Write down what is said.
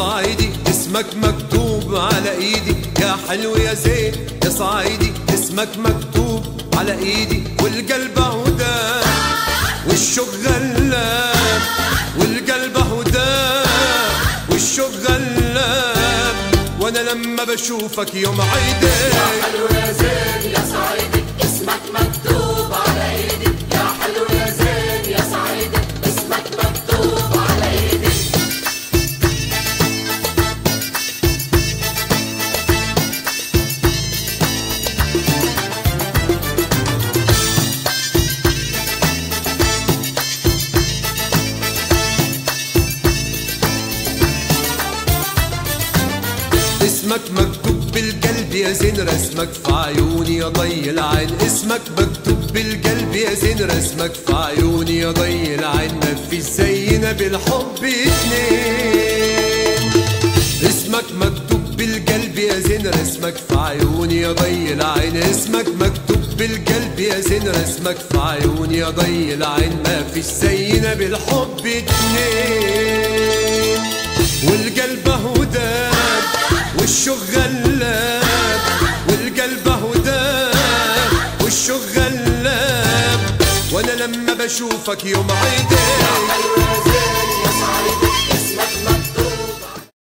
صعيدي اسمك مكتوب على ايدي يا حلو يا زين يا صعيدي اسمك مكتوب على ايدي والقلب هدى والشوق غلاب والقلب هدى والشوق غلاب وانا لما بشوفك يوم عيدي حلو يا زين يا صعيدي اسمك مكتوب على ايدي يا حلو يا زين يا صعيدي اسمك مكتوب على ايدي اسمك مكتوب بالقلب يا زين رسمك في عيوني يا ضي العين اسمك مكتوب بالقلب يا زين رسمك في عيوني يا ضي العين ما في زينا بالحب اتنين اسمك مكتوب بالقلب يا زين رسمك في عيوني يا ضي العين اسمك مكتوب بالقلب يا زين رسمك في عيوني يا ضي العين ما في زينا بالحب اتنين والقلب هدى والشوق غلاب والقلب هدى والشوق غلاب وانا لما بشوفك يوم عيدي حلو يا زين يا صعيدي اسمك مكتوب